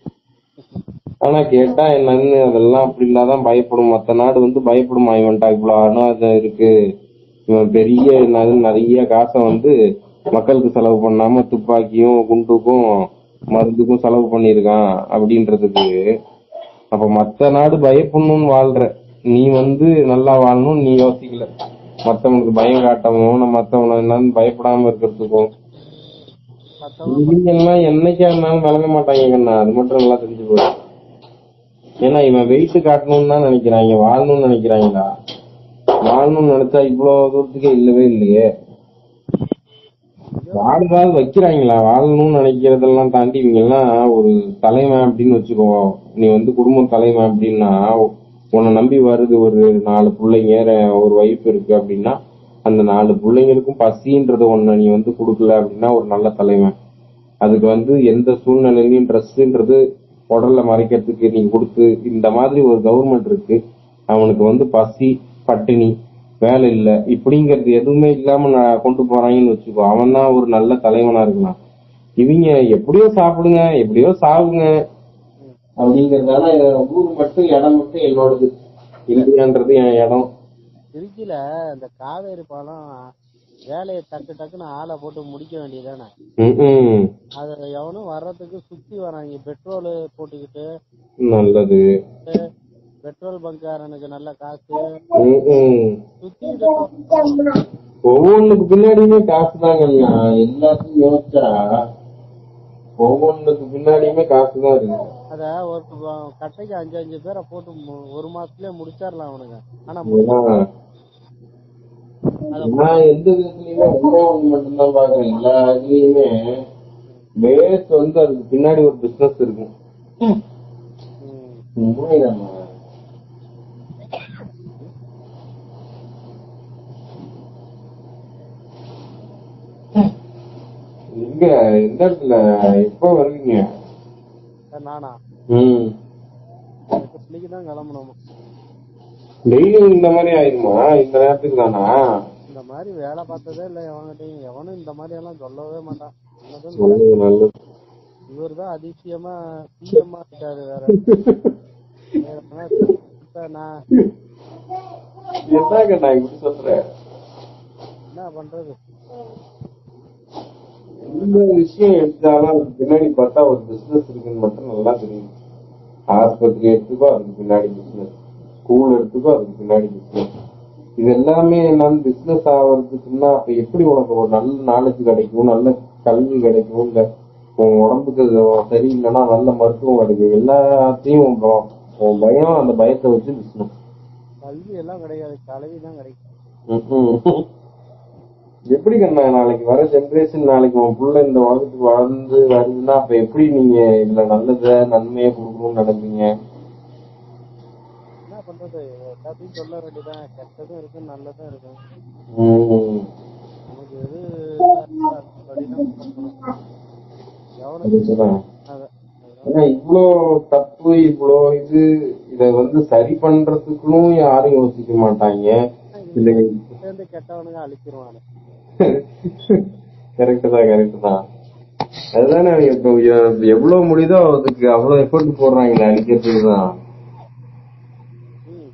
ஆனா கேட்டா என்னன்னு அதெல்லாம் அப்படி இல்லாதான் பயப்படும் மத்த நாடு வந்து பயப்படுமா இவன்டா இவ்வளவு அனாதை இருக்கு இவன் பெரிய என்னது நிறைய காசை வந்து மக்களுக்கு செலவு பண்ணாம துப்பாக்கியும் குண்டுக்கும் மருந்துக்கும் செலவு பண்ணிருக்கான் அப்படின்றதுக்கு அப்ப மத்த நாடு பயப்படணும்னு வாழ்ற நீ வந்து நல்லா வாழணும் நீ யோசிக்கல மத்தவனுக்கு பயம் காட்டவும் நம்ம மத்தவனை என்னன்னு பயப்படாம இருக்கிறதுக்கும் மத்தவங்க இவங்க எல்லாம் என்னைக்கா இருந்தாலும் விளங்க மாட்டாங்க கண்ணா அது மட்டும் நல்லா தெரிஞ்சு போகுது ஏன்னா இவன் வெயிட் காட்டணும்னு தான் நினைக்கிறாங்க வாழணும்னு நினைக்கிறாங்களா வாழணும்னு நினைச்சா இவ்வளவு தூரத்துக்கே இல்லவே இல்லையே வாழதாவது வைக்கிறாங்களா வாழணும்னு நினைக்கிறதெல்லாம் தாண்டி இவங்க எல்லாம் ஒரு தலைவன் அப்படின்னு வச்சுக்கோ நீ வந்து குடும்ப தலைவன் அப்படின்னா உன்னை நம்பி வருது ஒரு நாலு பிள்ளைங்க ரெ- ஒரு வைஃப் இருக்கு அப்படின்னா அந்த நாலு பிள்ளைங்களுக்கும் பசின்றது ஒண்ணு நீ வந்து கொடுக்கல அப்படின்னா ஒரு நல்ல தலைவன் அதுக்கு வந்து எந்த சூழ்நிலையிலயும் ட்ரெஸ்ன்றது உடல்ல மறைக்கிறதுக்கு நீ கொடுத்து இந்த மாதிரி ஒரு கவர்மெண்ட் இருக்கு அவனுக்கு வந்து பசி பட்டினி வேலை இல்ல இப்படிங்கிறது எதுவுமே இல்லாம நான் கொண்டு போறாங்கன்னு வச்சுக்கோ அவன் தான் ஒரு நல்ல தலைவனா இருக்கலாம் இவங்க எப்படியோ சாப்பிடுங்க எப்படியோ சாவுங்க அப்படிங்கறதால ஊர் மட்டும் இடம் மட்டும் என்னோடது இந்தியான்றது என் இடம் திருச்சியில இந்த காவேரி பாலம் வேலையை டக்கு டக்குன்னு ஆளை போட்டு முடிக்க வேண்டியதானே ம்ம். அது எவனும் வர்றதுக்கு சுத்தி வராங்க பெட்ரோல் போட்டுக்கிட்டு நல்லது பெட்ரோல் பங்காரனுக்கு நல்ல காசு ம்ம். சுத்திட்டு ஒவ்வொன்றுக்கு பின்னாடியுமே காசு தாங்கய்யா எல்லாத்தையும் யோசிச்சா ஒவ்வொன்றுக்கு பின்னாடியுமே காசு தான் இருக்கு அத ஒரு வ- கட்டைக்கு அஞ்சு அஞ்சு பேரை போட்டு மு- ஒரு மாசத்துலயே முடிச்சிடலாம் அவனுங்க ஆனா ஏன்னா நான் எந்த விதத்துலயுமே ஒன்றே ஒண்ணு மட்டும்தான் பாக்குறேன் எல்லா இதுலயுமே பேஸ் வந்து அதுக்கு பின்னாடி ஒரு பிசினஸ் இருக்கும் ம், உண்மைதாம்மா. எங்க எந்த இடத்துல எப்ப வருவீங்க நானா ம் இன்னைக்கு தான் கிளம்பணும் டெய்லியும் இந்த மாதிரி ஆயிருமா இந்த நேரத்துக்கு தானா இந்த மாதிரி வேலை பார்த்ததே இல்லை எவன்கிட்டயும் எவனும் இந்த மாதிரி எல்லாம் சொல்லவே மாட்டான் என்னதும் நல்லது நல்லது இவர் தான் அதிசயமா சிஎம்மா இருக்காரு வேற வேற என்ன இப்ப நான் என்னங்க நான் இப்படி சொல்றேன் என்ன பண்றது எந்த விஷயம் எடுத்தாலும் அதுக்கு பின்னாடி பார்த்தா ஒரு பிசினஸ் இருக்குன்னு மட்டும் நல்லா தெரியும் ஆஸ்பத்திரி எடுத்துக்கோ அதுக்கு பின்னாடி பிசினஸ் ஸ்கூல் எடுத்துக்கோ அதுக்கு பின்னாடி பிசினஸ் இது எல்லாமே என்னன்னு பிசினஸ் ஆகிறதுக்குன்னா அப்ப எப்படி உனக்கு ஒரு நல்ல நாலேஜ் கிடைக்கும் நல்ல கல்வி கிடைக்கும் இல்ல உன் உடம்புக்கு சரியில்லைன்னா நல்ல மருத்துவம் கிடைக்கும் எல்லாத்தையும் உன் ப- உன் பயம் அந்த பயத்தை வச்சு பிசினஸ் கல்வி எல்லாம் கிடையாது கல்வி தான் கிடைக்கும் ம்ஹும். எப்படி கண்ணா நாளைக்கு வர ஜெனரேஷன் நாளைக்கு உன் புள்ள இந்த உலகத்துக்கு வளர்ந்து வருதுன்னா அப்ப எப்படி நீங்க இதுல நல்லத நன்மையை கொடுக்கணும்னு நினைப்பீங்க என்ன பண்றது எல்லாத்தையும் சொல்ல வேண்டியதான் கெட்டதும் இருக்கு நல்லதும் இருக்கு உம் நமக்கு எது படிதான் சொல்லணும் எவனுக்கு அதுதான். அத- ஏன்னா இவ்ளோ தப்பு இவ்ளோ இது இத வந்து சரி பண்றதுக்கும் யாரும் யோசிக்க மாட்டாங்க இல்ல சேர்ந்து கெட்டவனுங்க அழிச்சிருவானு கரெக்ட் தான் கரெக்ட் தான் அதுதானே இப்போ எ- எவ்வளவு முடியுதோ அதுக்கு அவ்வளவு எஃபர்ட் போடுறாங்க அடிக்கிறதுக்கு தான் ம்.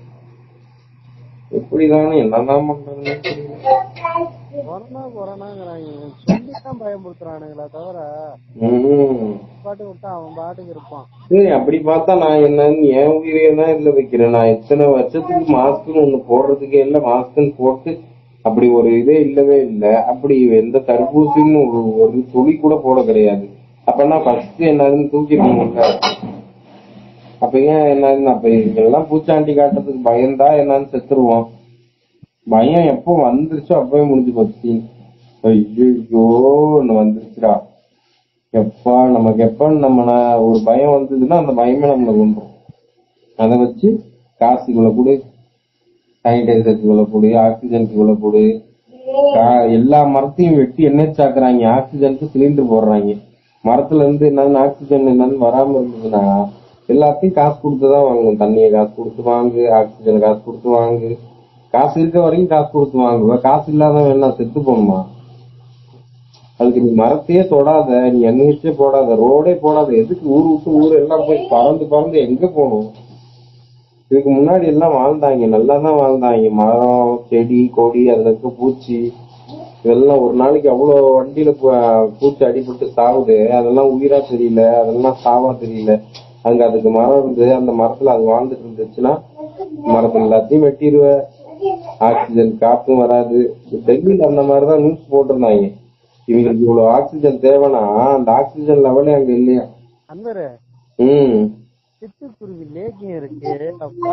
எப்படிதானே என்னதான் பண்றதுன்னு தெரியல கொரோனா கொரோனாங்கிறாங்க சொல்லித்தான் பயமுறுத்துறானுங்களே தவிர ம்ஹும். பாட்டு விட்டா அவன் பாட்டுக்கு இருப்பான் சரி அப்படி பார்த்தா நான் என்னன்னு என் உயிரையே தான் இதுல வைக்கிறேன் நான் எத்தனை வருஷத்துக்கு மாஸ்க்னு ஒண்ணு போடுறதுக்கே இல்ல மாஸ்க்னு போட்டு அப்படி ஒரு இதே இல்லவே இல்ல அப்படி எந்த தடுப்பூசின்னு ஒரு ஒரு துளி கூட போட கிடையாது அப்பனா ஃபர்ஸ்ட் என்னதுன்னு தூக்கிடுவோம்ல அப்ப ஏன் என்னன்னு அப்ப இதெல்லாம் பூச்சாண்டி காட்டுறதுக்கு பயந்தா என்னன்னு செத்துருவோம் பயம் எப்போ வந்துருச்சோ அப்பவே முடிஞ்சு போச்சு ஐயோ ஒண்ணு வந்துருச்சுடா எப்பா நமக்கு எப்ப நம்ம ந- ஒரு பயம் வந்ததுன்னா அந்த பயமே நம்மளை கொண்டுரும் அதை வச்சு காசுக்குள்ள கொடு சானிடைசருக்குள்ள கொடு ஆக்சிஜனுக்குள்ள கொடு கா- எல்லா மரத்தையும் வெட்டி எண்ணெய் சாக்குறாங்க ஆக்சிஜனுக்கு சிலிண்டர் போடுறாங்க மரத்துல இருந்து என்னன்னு ஆக்சிஜன் என்னன்னு வராம இருந்ததுன்னா எல்லாத்தையும் காசு கொடுத்துதான் வாங்கணும் தண்ணியை காசு கொடுத்து வாங்கு ஆக்சிஜன் காசு கொடுத்து வாங்கு காசு இருக்க வரைக்கும் காசு கொடுத்து வாங்குவ காசு இல்லாதவன் என்ன செத்து போகணுமா அதுக்கு நீ மரத்தையே தொடாத நீ எண்ணெயிச்சே போடாத ரோடே போடாத எதுக்கு ஊர் விட்டு ஊர் எல்லாம் போய் பறந்து பறந்து எங்க போகணும் இதுக்கு முன்னாடி எல்லாம் வாழ்ந்தாங்க நல்லா தான் வாழ்ந்தாங்க மரம் செடி கொடி அதுல இருக்க பூச்சி இதெல்லாம் ஒரு நாளைக்கு அவ்வளவு வண்டியில பூ- பூச்சி அடிபட்டு சாவுது அதெல்லாம் உயிரா தெரியல அதெல்லாம் சாவா தெரியல அங்க அதுக்கு மரம் இருந்து அந்த மரத்துல அது வாழ்ந்துட்டு இருந்துச்சுன்னா மரத்துல எல்லாத்தையும் வெட்டிடுவ ஆக்சிஜன் காத்தும் வராது டெல்லியில அந்த மாதிரிதான் நியூஸ் போட்டிருந்தாங்க இவங்களுக்கு இவ்வளவு ஆக்சிஜன் தேவைன்னா அந்த ஆக்சிஜன் லெவலே அங்க இல்லையா அன்பரு ம் சிட்டுக்குருவி லேக்கியம் இருக்கு அப்பா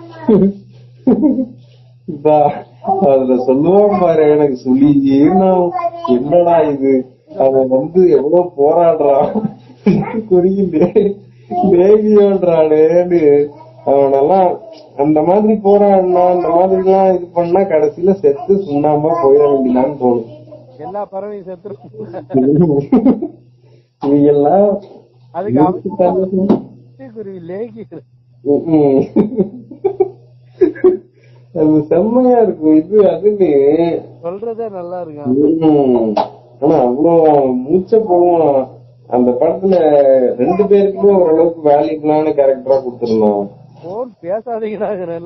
இதா, அதுல சொல்லுவான் பாரு எனக்கு சொல்லி என்னடா இது அவன் வந்து எவ்வளவு போராடுறான் குறியிலே லேகியோன்றானேன்னு அவனெல்லாம் அந்த மாதிரி போராடினா அந்த மாதிரி எல்லாம் இது பண்ணா கடைசியில செத்து சுண்ணாம்பா போயிட வேண்டியதான்னு தோணும் எல்லா பறவையும் செத்துரும் இவங்க எல்லாம் அதுக்கு அவன் சிட்டுக்குருவி லேக்கி ம்ம். அது செம்மையா இருக்கும் இது அதுன்னு சொல்றதே நல்லா இருக்கும் ம்ம். ஆனா அவ்வளோ மூச்ச போகும் அந்த படத்துல ரெண்டு பேருக்குமே ஓரளவுக்கு வேல்யூபிளான கேரக்டரா கொடுத்துருந்தான் போன் பேசாதீங்கடாங்கிறல்ல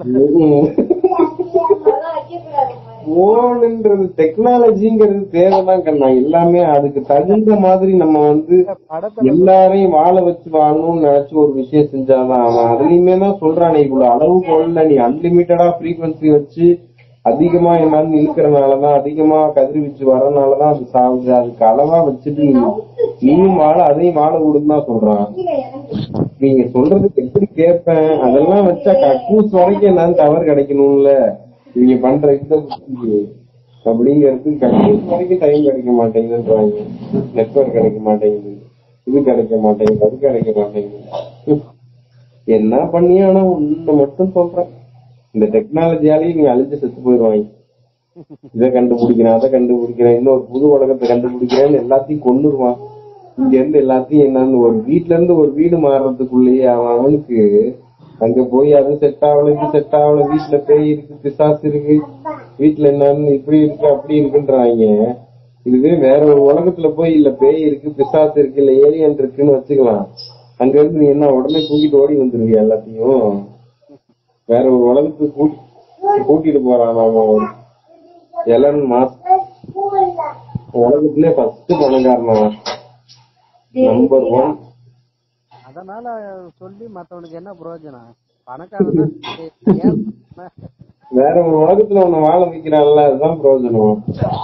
போனுன்றது டெக்னாலஜிங்கிறது தேவைதான் கண்ணா எல்லாமே அதுக்கு தகுந்த மாதிரி நம்ம வந்து படத்துல எல்லாரையும் வாழ வச்சு வாழணும்னு நினைச்சு ஒரு விஷயம் செஞ்சாதான் அவன் அதுலயுமே தான் சொல்றானே இவ்வளவு அளவு கொள்ள நீ அன்லிமிட்டடா ஃப்ரீக்வன்சி வச்சு அதிகமா என்னன்னு இழுக்கிறனாலதான் அதிகமா கதிர்வீச்சு வரனாலதான் அது சாகுது அதுக்கு அளவா வச்சுட்டு நீ நீயும் வாழ அதையும் வாழ விடுன்னு தான் சொல்றான் நீங்க சொல்றதுக்கு எப்படி கேட்பேன் அதெல்லாம் வச்சா கக்கூஸ் வரைக்கும் என்னன்னு டவர் கிடைக்கணும்ல நீங்க பண்ற இந்த புத்திக்கு. அப்படிங்கிறது கக்கூஸ் வரைக்கும் டைம் கிடைக்க மாட்டேங்குதுன்றாங்க நெட்வொர்க் கிடைக்க மாட்டேங்குது இது கிடைக்க மாட்டேங்குது அது கிடைக்க மாட்டேங்குது என்ன பண்ணி ஆனா ஒண்ணு மட்டும் சொல்றேன் இந்த டெக்னாலஜியாலேயே நீங்க அழிஞ்சு செத்து போயிடுவாங்க இதை கண்டுபிடிக்கிறேன் அதை கண்டுபிடிக்கிறேன் இன்னொரு புது உலகத்தை கண்டுபிடிக்கிறேன்னு எல்லாத்தையும் கொண்டுருவான் இங்க இருந்து எல்லாத்தையும் என்னன்னு ஒரு வீட்ல இருந்து ஒரு வீடு மாறுறதுக்குள்ளேயே அவன் அவனுக்கு அங்க போய் அது செட் ஆகல இது செட் ஆகல வீட்டுல பேய் இருக்கு பிசாசு இருக்கு வீட்டுல என்னன்னு இப்படி இருக்கு அப்படி இருக்குன்றாங்க இதுவே வேற ஒரு உலகத்துல போய் இல்ல பேய் இருக்கு பிசாசு இருக்கு இல்ல ஏலியன் இருக்குன்னு வச்சுக்கலாம் அங்க இருந்து நீ என்ன உடனே தூக்கிட்டு ஓடி வந்துருவியா எல்லாத்தையும் வேற ஒரு உலகத்துக்கு கூட்டி கூட்டிட்டு போறான் நாம ஒரு எலன் மாஸ் உலகத்திலே ஃபர்ஸ்ட் பணக்காரன் நம்பர் ஒன் அதனால சொல்லி மத்தவனுக்கு என்ன பிரயோஜனம் பணக்காரன் தான் ஏன் பண்ண? வேற ஒரு உலகத்துல உன்னை வாழ வைக்கிறான்ல அதுதான் பிரயோஜனம்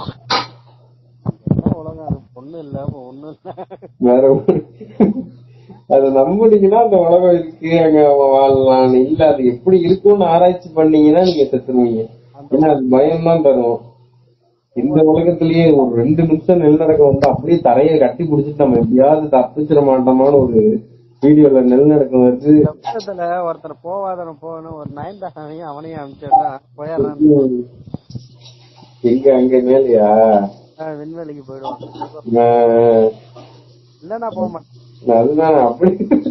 என்ன உலகம் அது பொண்ணு இல்ல ஒண்ணும் இல்ல வேற ஒரு- அத நம்புனீங்கன்னா அந்த உலகம் இருக்கு அங்க அவன் வாழலாம் இல்ல அது எப்படி இருக்கும்னு ஆராய்ச்சி பண்ணீங்கன்னா நீங்க செத்துருவீங்க ஏன்னா அது பயம் தான் தரும் இந்த உலகத்திலேயே ஒரு ரெண்டு நிமிஷம் நிலநடுக்கம் வந்து அப்படியே தரையை கட்டி புடிச்சிட்டு நம்ம எப்படியாவது தப்பிச்சிட மாட்டோமான்னு ஒரு வீடியோல நிலநடுக்கம் வருது இந்த வருஷத்துல ஒருத்தர் போவாதன போகணும் ஒரு நயன்தாராவையும் அவனையும் அனுப்பிச்சுட்டா போயிடலாம் எங்க அங்க மேலயா விண்வெளிக்கு போயிடுவான் நான் இல்லன்னா போக மாட்டேன் அதுதான் அப்படி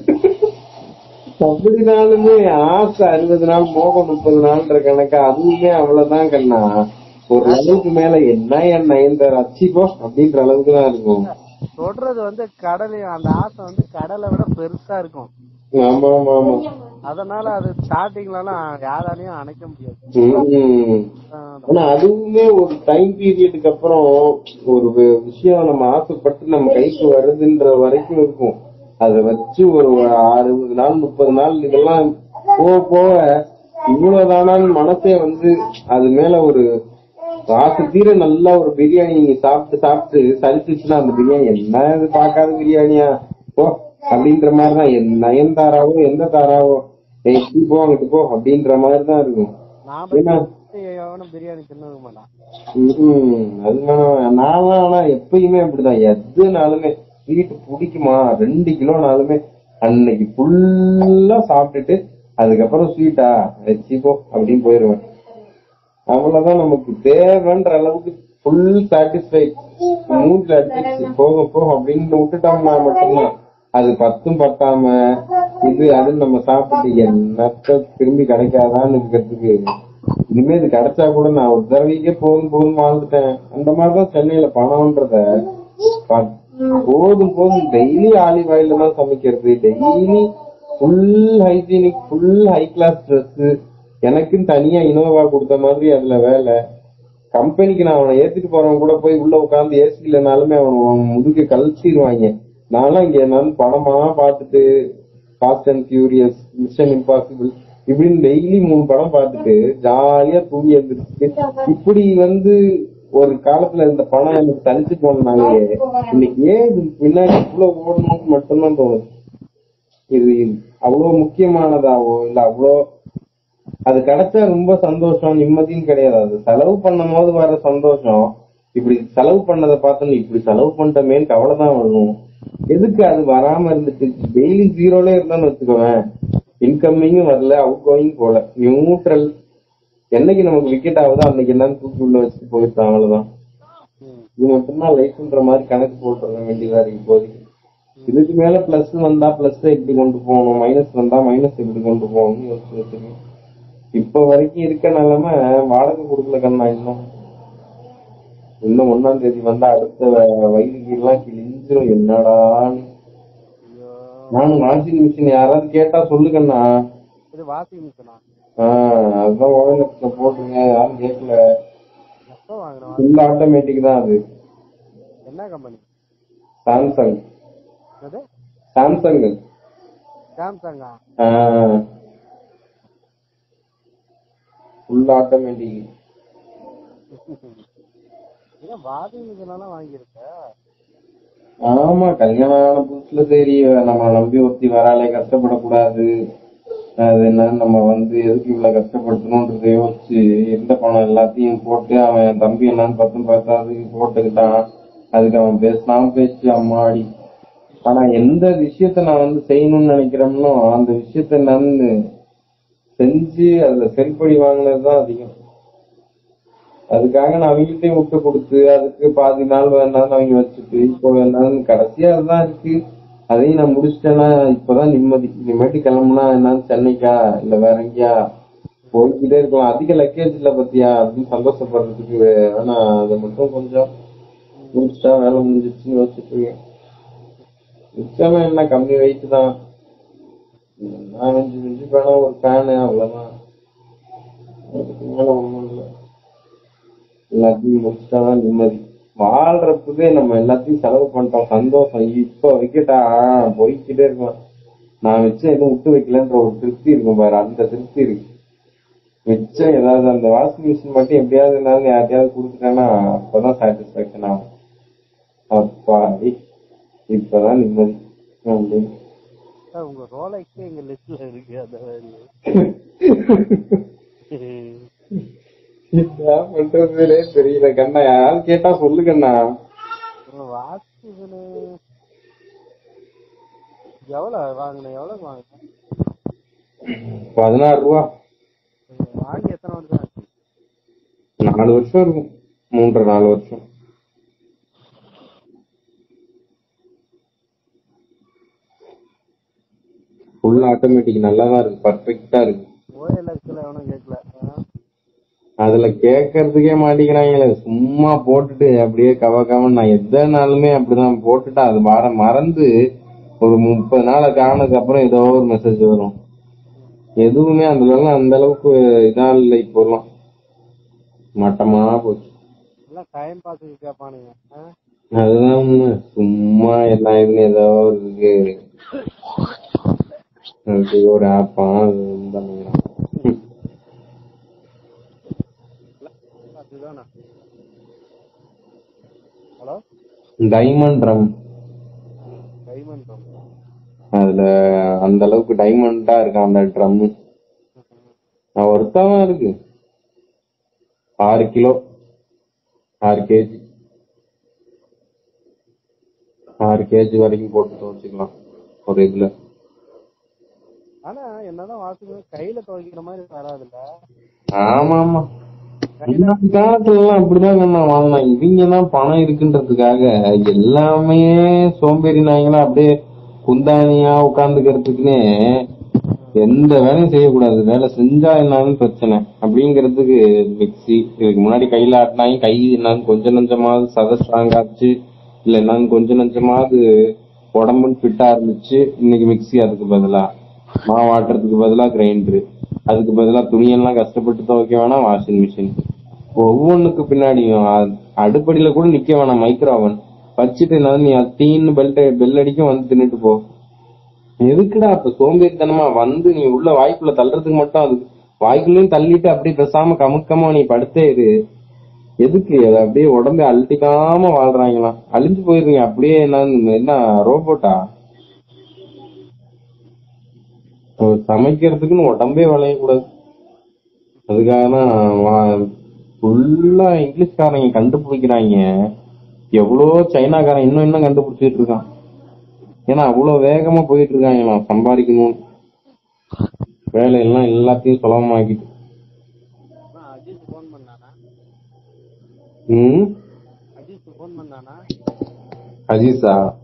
அப்படினாலுமே ஆசை அறுபது நாள் மோகம் முப்பது நாள்ன்ற கணக்கு அதுவுமே அவ்வளவுதான் கண்ணா ஒரு அளவுக்கு மேல என்ன என் நயன்தார் அச்சிப்போ அப்படின்ற அளவுக்கு தான் இருக்கும் சொல்றது வந்து கடலையும் அந்த ஆசை வந்து கடலை விட பெருசா இருக்கும் ஆமா ஆமா ஆமா அதனால அது ஸ்டார்டிங்லாம் யாராலையும் அணைக்க முடியாது உம். ஆஹ் ஆனா அதுவுமே ஒரு டைம் பீரியடுக்கு அப்புறம் ஒரு வி- விஷயம் நம்ம ஆசைப்பட்டு நம்ம கைக்கு வருதுன்ற வரைக்கும் இருக்கும் அத வச்சு ஒரு அறுபது நாள் முப்பது நாள் இதெல்லாம் போக போக இவ்வளவுதானான்னு மனசே வந்து அது மேல ஒரு ஆசை தீர நல்லா ஒரு பிரியாணி நீங்க சாப்பிட்டு சாப்பிட்டு சலிச்சுச்சுன்னா அந்த பிரியாணி என்ன இது பார்க்காத பிரியாணியா போ அப்படின்ற மாதிரிதான் என் நயன்தாராவோ எந்த தாராவோ ஏய் இப்படி போ அங்கிட்டு போ அப்படின்ற மாதிரி தான் இருக்கும் நாம ஏன்னா எவனும் பிரியாணி தின்னவே மாட்டான் ம்ஹும். அது வேணாம். நான்லாம் ஆனா எப்பயுமே அப்படிதான் எதுனாலுமே ஸ்வீட் பிடிக்குமா ரெண்டு கிலோனாலுமே அன்னைக்கு ஃபுல்லா சாப்பிட்டுட்டு அதுக்கப்புறம் ஸ்வீட்டா வச்சுக்கோ அப்படின்னு போயிருவேன் அவ்வளவுதான் நமக்கு தேவைன்ற அளவுக்கு ஃபுல் சாட்டிஸ்ஃபைட் மூட்ல அடிச்சு போகும் போகும் அப்படின்னு விட்டுட்டோம்னா மட்டும்தான் அது பத்தும் பத்தாம இது அதுன்னு நம்ம சாப்பிட்டு என்னத்த திரும்பி கிடைக்காதான்னு இருக்கிறதுக்கு இனிமே இது கிடைச்சா கூட நான் ஒரு தடவைக்கே போதும் போதும் வாழ்ந்துட்டேன் அந்த மாதிரிதான் சென்னையில பணம்ன்றத ப- போதும் போதும் டெய்லி ஆலிவ் ஆயில தான் சமைக்கிறது daily full hygienic full high class dress எனக்குன்னு தனியா இனோவா கொடுத்த மாதிரி அதுல வேலை கம்பெனிக்கு நான் அவனை ஏத்திட்டு போறவன் கூட போய் உள்ள உட்கார்ந்து ஏசி இல்லைனாலுமே அவன் அவன் முதுகு கழிச்சிருவாங்க நான்லாம் இங்க நான் படமா பார்த்துட்டு Fast and Furious Mission Impossible இப்படின்னு டெய்லி மூணு படம் பார்த்துட்டு ஜாலியா தூங்கி எழுந்திரிச்சு இப்படி வந்து ஒரு காலத்துல இந்த பணம் எனக்கு தனிச்சு போனனாலேயே இன்னைக்கு ஏன் இது பின்னாடி இவ்வளவு ஓடணும்னு மட்டும்தான் தோணுது இது அவ்வளவு முக்கியமானதாவோ இல்ல அவ்வளோ அது கிடைச்சா ரொம்ப சந்தோஷம் நிம்மதியும் கிடையாது அது செலவு பண்ணும் போது வர சந்தோஷம் இப்படி செலவு பண்ணதை பார்த்தோம் இப்படி செலவு பண்ணிட்டமேன்னு கவலை தான் வரும் எதுக்கு அது வராம இருந்துச்சு டெய்லி ஜீரோல இருந்தான்னு வச்சுக்கோவேன் இன்கமிங்கும் வரல அவுட் கோயிங் போல நியூட்ரல் என்னைக்கு நமக்கு விக்கெட் ஆகுதோ அன்னைக்கு என்னன்னு தூக்கி உள்ள வச்சுட்டு போயிட்டான் அவ்வளவுதான் இது மட்டும்தான் லைஃப்ன்ற மாதிரி கணக்கு போட்டுற வேண்டியதா இருக்கு இப்போதைக்கு இதுக்கு மேல பிளஸ் வந்தா பிளஸ் எப்படி கொண்டு போகணும் மைனஸ் வந்தா மைனஸ் எப்படி கொண்டு போகணும்னு யோசிச்சு வச்சிருக்கேன் இப்ப வரைக்கும் இருக்க நிலைமை வாடகை கொடுக்கல கண்ணா இன்னும் இன்னும் ஒன்னாம் தேதி வந்தா அடுத்த வ- வயிறு கீழெல்லாம் கிழிஞ்சிரும் என்னடான்னு நானும் வாஷிங் மிஷின் யாராவது கேட்டா சொல்லுங்கண்ணா இது வாஷிங் மிஷினா ஆஹ் அதான் ஓஎன்எக்ஸ்ல போட்டுருங்க யாரும் கேட்கல எப்போ வாங்கினோம் ஃபுல் ஆட்டோமேட்டிக் தான் அது என்ன கம்பெனி சாம்சங் அது சாம்சங் சாம்சங்கா ஃபுல் ஆட்டோமேட்டிக் ஏன் வாஷிங் மிஷினெல்லாம் வாங்கியிருக்க ஆமா கல்யாணம் ஆன புதுசுல சரி நம்ம நம்பி ஒருத்தி வராளே கஷ்டப்படக்கூடாது அது என்ன நம்ம வந்து எதுக்கு இவ்வளவு கஷ்டப்படுத்தணும்ன்றத யோசிச்சு இருந்த பணம் எல்லாத்தையும் போட்டு அவன் என் தம்பி என்னன்னு பத்தும் பத்தாதுக்கு போட்டுக்கிட்டான் அதுக்கு அவன் பேசினாம பேச்சு அம்மாடி ஆனா எந்த விஷயத்த நான் வந்து செய்யணும்னு நினைக்கிறோம்னோ அந்த விஷயத்த நான் செஞ்சு அதுல செல்படி வாங்கினதுதான் அதிகம் அதுக்காக நான் அவங்கள்ட்டையும் விட்டு கொடுத்து அதுக்கு பாதி நாள் வேணாலும் அவங்க வச்சுட்டு இப்போ வேணாலும் கடைசியா அதுதான் இருக்கு அதையும் நான் முடிச்சிட்டேன்னா இப்பதான் நிம்மதி இனிமேட்டு கிளம்புனா என்ன சென்னைக்கா இல்ல வேற எங்கேயா போய்கிட்டே இருக்கலாம் அதிக லக்கேஜ் இல்ல பத்தியா அப்படின்னு சந்தோஷப்படுறதுக்கு ஆனா அதை மட்டும் கொஞ்சம் முடிச்சிட்டா வேலை முடிஞ்சிச்சுன்னு யோசிச்சுட்டு இருக்கேன் மிச்சம் என்ன கம்மி வெயிட் தான் நான் மிஞ்சி மிஞ்சி போனா ஒரு ஃபேனு அவ்வளவுதான் அதுக்கு மேல ஒண்ணும் இல்ல எல்லாத்தையும் முடிச்சிட்டாதான் நிம்மதி வாழ்றதுக்கே நம்ம எல்லாத்தையும் செலவு பண்ணிட்டோம் சந்தோஷம் இப்ப வைக்கட்டா போய்கிட்டே இருக்கலாம் நான் வச்சு எதுவும் விட்டு வைக்கலன்ற ஒரு திருப்தி இருக்கும் பாரு அந்த திருப்தி இருக்கு மிச்சம் ஏதாவது அந்த வாஷிங் மிஷின் மட்டும் எப்படியாவது இருந்தாலும் யார்ட்டையாவது கொடுத்துட்டேன்னா அப்பதான் சாட்டிஸ்பாக்சன் ஆகும் அப்பாடி இப்பதான் நிம்மதி அப்படின்னு சார் உங்க ரோலெக்ஸே எங்க லிஸ்ட்ல இருக்கு அந்த மாதிரி என்ன பண்றதுலே தெரியல கண்ணா யாராவது கேட்டா சொல்லு கண்ணா வாட்ச் இதுல எவ்வளவு வாங்கினேன் எவ்வளவு வாங்கினேன் பதினாறு ரூபா வாங்கி எத்தனை வருஷம் ஆச்சு நாலு வருஷம் இருக்கும் மூன்றரை நாலு வருஷம் ஃபுல் ஆட்டோமேட்டிக் நல்லா தான் இருக்கு பர்ஃபெக்டா இருக்கு ஓஎல்எக்ஸ்ல எவனும் கேட்கல ஆ? அதுல கேட்கறதுக்கே மாட்டேங்கிறாங்களே சும்மா போட்டுட்டு அப்படியே கவ கவன் நான் எதனாலுமே அப்படிதான் போட்டுட்டு அது மற மறந்து ஒரு முப்பது நாளை காணதுக்கு அப்புறம் ஏதோ ஒரு மெசேஜ் வரும் எதுவுமே அதுல அந்த அளவுக்கு இதா இல்லை இப்போலாம் மட்டமா போச்சு எல்லாம் டைம் பாஸுக்கு கேட்பானுங்க ஆ? அதுதான் உண்மை. சும்மா எல்லா இதுலயும் ஏதோ ஒரு இருக்கு அதுக்கு ஒரு ஆப்பா அது இது பண்ணிக்கிறான் அதுதானே hello diamond rum diamond rum அதுல அந்த அளவுக்கு டைமண்டா இருக்கு அந்த ட்ரம் ஒருத்தாவா இருக்கு ஆறு கிலோ ஆறு கேஜி ஆறு கேஜி வரைக்கும் போட்டு துவச்சிக்கலாம் ஒரு இதுல ஆனா என்னதான் வாசுக்கு கையில துவைக்கிற மாதிரி வராதுல்ல ஆமா ஆமா முன்னாடி காலத்துல எல்லாம் அப்படிதான் நான் வாங்கினான் இவங்க தான் பணம் இருக்குன்றதுக்காக எல்லாமே சோம்பேறி நாய்ங்களா அப்படியே குந்தானியா உட்கார்ந்துக்கிறதுக்குன்னே எந்த வேலையும் செய்யக்கூடாது வேலை செஞ்சா என்னன்னு பிரச்சனை அப்படிங்கறதுக்கு மிக்ஸி இதுக்கு முன்னாடி கையில ஆட்டினாங்க கை என்னன்னு கொஞ்சம் நஞ்சமாவது சத ஸ்ட்ராங் ஆச்சு இல்ல என்னன்னு கொஞ்சம் நஞ்சமாவது உடம்புன்னு ஃபிட்டா இருந்துச்சு இன்னைக்கு மிக்ஸி அதுக்கு பதிலா மாவு ஆட்டுறதுக்கு பதிலா கிரைண்டரு அதுக்கு பதிலா துணியெல்லாம் கஷ்டப்பட்டு துவைக்க வேணாம் வாஷிங் மிஷின் ஒவ்வொன்றுக்கு பின்னாடியும் அ- அடுப்படியில கூட நிக்க வேணாம் மைக்ரோ ஓவன் வச்சுட்டு என்ன நீ தீன்னு பெல்ட் பெல் அடிக்கும் வந்து தின்னுட்டு போ எதுக்குடா இப்ப சோம்பேறித்தனமா வந்து நீ உள்ள வாய்க்குள்ள தள்ளுறதுக்கு மட்டும் அது வாய்க்குள்ளயும் தள்ளிட்டு அப்படியே பேசாம கமுக்கமா நீ படுத்தே இரு எதுக்கு அதை அப்படியே உடம்பை அழட்டிக்காம வாழ்றாங்களாம் அழிஞ்சு போயிருங்க அப்படியே என்ன என்ன ரோபோட்டா ஒரு சமைக்கிறதுக்குன்னு உடம்பே விளையக்கூடாது அதுக்காக தான் ஃபுல்லா இங்கிலீஷ்காரங்க கண்டுபிடிக்கிறாங்க எவ்வளோ சைனாக்காரன் இன்னும் இன்னும் கண்டுபிடிச்சிட்டு இருக்கான் ஏன்னா அவ்வளவு வேகமா போயிட்டு இருக்காங்களாம் சம்பாதிக்கணும் வேலையெல்லாம் எல்லாத்தையும் சுலபமாக்கிட்டு ஆனா அஜித் ஃபோன் பண்ணானா ம் அஜித் ஃபோன் பண்ணானா அஜீஸா